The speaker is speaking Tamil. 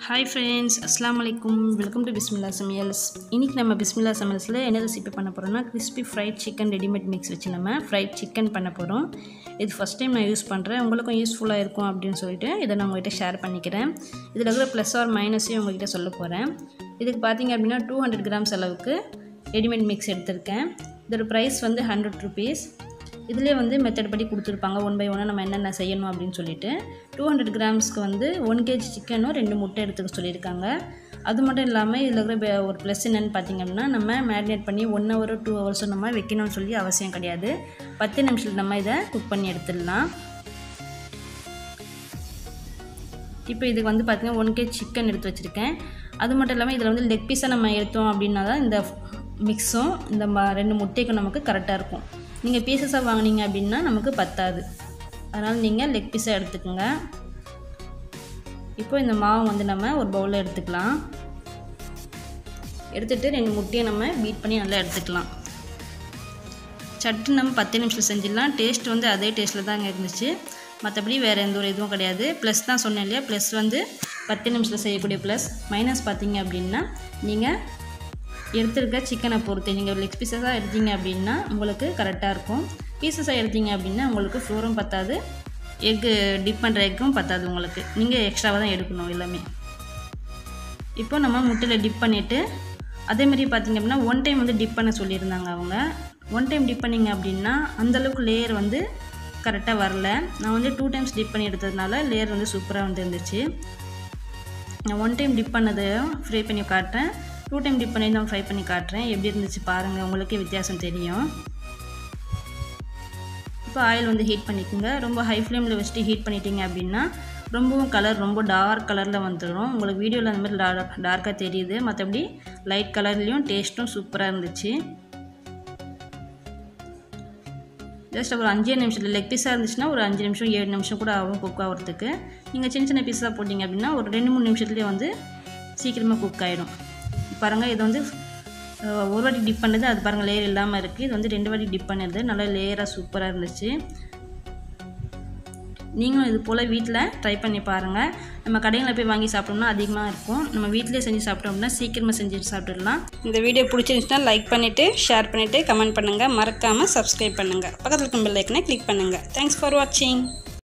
ஹாய் ஃப்ரெண்ட்ஸ் அஸ்லாம் வலைக்கும் வெல்கம் டு பிஸ்மில்லா சமையல்ஸ் இன்றைக்கி நம்ம பிஸ்மில்லா சமையல்ஸில் என்ன ரெசிபி பண்ண போகிறோம்னா crispy fried chicken readymade mix வச்சு நம்ம ஃப்ரைட் சிக்கன் பண்ண போகிறோம் இது ஃபஸ்ட் டைம் நான் யூஸ் பண்ணுறேன் உங்களுக்கும் யூஸ்ஃபுல்லாக இருக்கும் அப்படின்னு சொல்லிட்டு இதை நான் உங்கள்கிட்ட ஷேர் பண்ணிக்கிறேன் இதில் இருக்கிற ப்ளஸ் ஆர் மைனஸையும் உங்கள்கிட்ட சொல்ல போகிறேன் இதுக்கு பார்த்தீங்க அப்படின்னா டூ ஹண்ட்ரட் கிராம்ஸ் அளவுக்கு ரெடிமேட் மிக்ஸ் எடுத்திருக்கேன் இதோட ப்ரைஸ் வந்து ஹண்ட்ரட் ருபீஸ் இதிலே வந்து மெத்தட் படி கொடுத்துருப்பாங்க ஒன் பை ஒன்னாக நம்ம என்னென்ன செய்யணும் அப்படின்னு சொல்லிட்டு டூ ஹண்ட்ரட் கிராம்ஸ்க்கு வந்து ஒன் கேஜி சிக்கனும் ரெண்டு முட்டை எடுத்துக்க சொல்லியிருக்காங்க அது மட்டும் இல்லாமல் இதில் இருக்கிற பெ- ஒரு ப்ளஸ் என்னென்னு பார்த்தீங்கன்னா நம்ம மேரினேட் பண்ணி ஒன் ஹவர் டூ ஹவர்ஸும் நம்ம வைக்கணும்னு சொல்லி அவசியம் கிடையாது பத்து நிமிஷத்தில் நம்ம இதை குக் பண்ணி எடுத்துடலாம் இப்போ இதுக்கு வந்து பார்த்தீங்கன்னா ஒன் கேஜி சிக்கன் எடுத்து வச்சுருக்கேன் அது மட்டும் இல்லாமல் இதில் வந்து லெக் பீஸாக நம்ம எடுத்தோம் அப்படின்னா தான் இந்த மிக்ஸும் இந்த ம- ரெண்டு முட்டைக்கும் நமக்கு கரெக்டாக இருக்கும் நீங்கள் பீசஸாக வாங்குனீங்க அப்படின்னா நமக்கு பத்தாது அதனால் நீங்கள் லெக் பீஸாக எடுத்துக்கோங்க இப்போ இந்த மாவு வந்து நம்ம ஒரு பவுலில் எடுத்துக்கலாம் எடுத்துகிட்டு ரெண்டு முட்டையை நம்ம பீட் பண்ணி நல்லா எடுத்துக்கலாம் சட்டு நம்ம பத்து நிமிஷம் செஞ்சிடலாம் டேஸ்ட் வந்து அதே டேஸ்ட்டில் தாங்க இருந்துச்சு மற்றபடி வேறு எந்த ஒரு இதுவும் கிடையாது ப்ளஸ் தான் சொன்னேன் இல்லையா ப்ளஸ் வந்து பத்து நிமிஷத்தில் செய்யக்கூடிய ப்ளஸ் மைனஸ் பார்த்தீங்க அப்படின்னா நீங்கள் எடுத்துருக்க சிக்கனை பொறுத்து நீங்கள் லெக் பீசஸாக எடுத்தீங்க அப்படின்னா உங்களுக்கு கரெக்டாக இருக்கும் பீசஸாக எடுத்தீங்க அப்படின்னா உங்களுக்கு ஃப்ளோரும் பத்தாது எக்கு டிப் பண்ணுற எக்கும் பத்தாது உங்களுக்கு நீங்கள் எக்ஸ்ட்ராவாக தான் எடுக்கணும் எல்லாமே இப்போ நம்ம முட்டையில் டிப் பண்ணிவிட்டு அதேமாதிரி பார்த்தீங்க அப்படின்னா ஒன் டைம் வந்து டிப் பண்ண சொல்லியிருந்தாங்க அவங்க ஒன் டைம் டிப் பண்ணிங்க அப்படின்னா அந்தளவுக்கு லேயர் வந்து கரெக்டாக வரல நான் வந்து டூ டைம்ஸ் டிப் பண்ணி எடுத்ததுனால லேயர் வந்து சூப்பராக வந்து இருந்துச்சு நான் ஒன் டைம் டிப் பண்ணதை ஃப்ரை பண்ணி காட்டுறேன் டூ டைம் டிப் பண்ணி தான் ஃப்ரை பண்ணி காட்டுறேன் எப்படி இருந்துச்சு பாருங்கள் உங்களுக்கே வித்தியாசம் தெரியும் இப்போ ஆயில் வந்து ஹீட் பண்ணிக்கோங்க ரொம்ப ஹை ஃப்ளேமில் வச்சுட்டு ஹீட் பண்ணிட்டீங்க அப்படின்னா ரொம்பவும் கலர் ரொம்ப டார்க் கலரில் வந்துடும் உங்களுக்கு வீடியோவில் அந்த மாதிரி டார்க் டார்க்காக தெரியுது மற்றபடி லைட் கலர்லேயும் டேஸ்ட்டும் சூப்பராக இருந்துச்சு ஜஸ்ட் ஒரு அஞ்சே நிமிஷத்தில் லெக் பீஸாக இருந்துச்சுன்னா ஒரு அஞ்சு நிமிஷம் ஏழு நிமிஷம் கூட ஆகும் குக் ஆகிறதுக்கு நீங்கள் சின்ன சின்ன பீஸாக போட்டிங்க அப்படின்னா ஒரு ரெண்டு மூணு நிமிஷத்துலேயே வந்து சீக்கிரமாக குக் ஆகிடும் பாருங்கள் இது வந்து அஹ், ஒரு வாட்டி டிப் பண்ணது அது பாருங்கள் லேயர் இல்லாமல் இருக்குது இது வந்து ரெண்டு வாட்டி டிப் பண்ணது நல்லா லேயராக சூப்பராக இருந்துச்சு நீங்களும் இது போல் வீட்டில் ட்ரை பண்ணி பாருங்கள் நம்ம கடைகளில் போய் வாங்கி சாப்பிட்டோம்னா அதிகமாக இருக்கும் நம்ம வீட்டிலே செஞ்சு சாப்பிட்டோம்னா சீக்கிரமாக செஞ்சு சாப்பிட்டுடலாம் இந்த வீடியோ பிடிச்சிருந்துச்சுன்னா லைக் பண்ணிவிட்டு ஷேர் பண்ணிவிட்டு கமெண்ட் பண்ணுங்கள் மறக்காமல் சப்ஸ்கிரைப் பண்ணுங்கள் பக்கத்தில் இருக்கும் பெல் ஐக்கனை கிளிக் பண்ணுங்கள் தேங்க்ஸ் ஃபார் வாட்சிங்